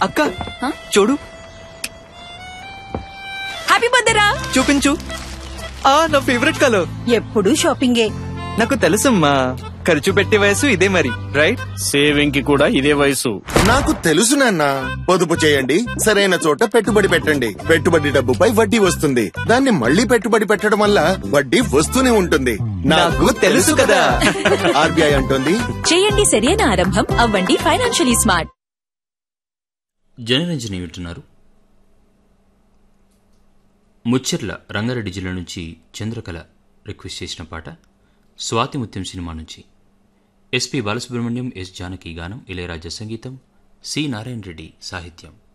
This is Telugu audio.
అక్క చూడు హ్యాపీ బర్త్డే రా చూపించు ఆ నా ఫేవరెట్ కలర్ ఎప్పుడు షాపింగే నాకు తెలుసమ్మా ఖర్చు పెట్టే వయసు ఇదే మరి రైట్ సేవింగ్ కి కూడా ఇదే వయసు నాకు తెలుసు నాన్న పొదుపు చేయండి సరైన చోట పెట్టుబడి పెట్టండి పెట్టుబడి డబ్బుపై వడ్డీ వస్తుంది దాన్ని మళ్ళీ పెట్టుబడి పెట్టడం వల్ల వడ్డీ వస్తూనే ఉంటుంది నాకు తెలుసు కదా. ఆర్బీఐ అంటుంది చేయండి సరైన ఆరంభం అవ్వండి ఫైనాన్షియలీ స్మార్ట్ జనరంజని వింటున్నారు ముచ్చెర్ల రంగారెడ్డి జిల్లా నుంచి చంద్రకళ రిక్వెస్ట్ చేసిన పాట స్వాతి ముత్యం సినిమా నుంచి ఎస్పి బాలసుబ్రహ్మణ్యం ఎస్ జానకి గానం ఇళయరాజా సంగీతం సి నారాయణ రెడ్డి సాహిత్యం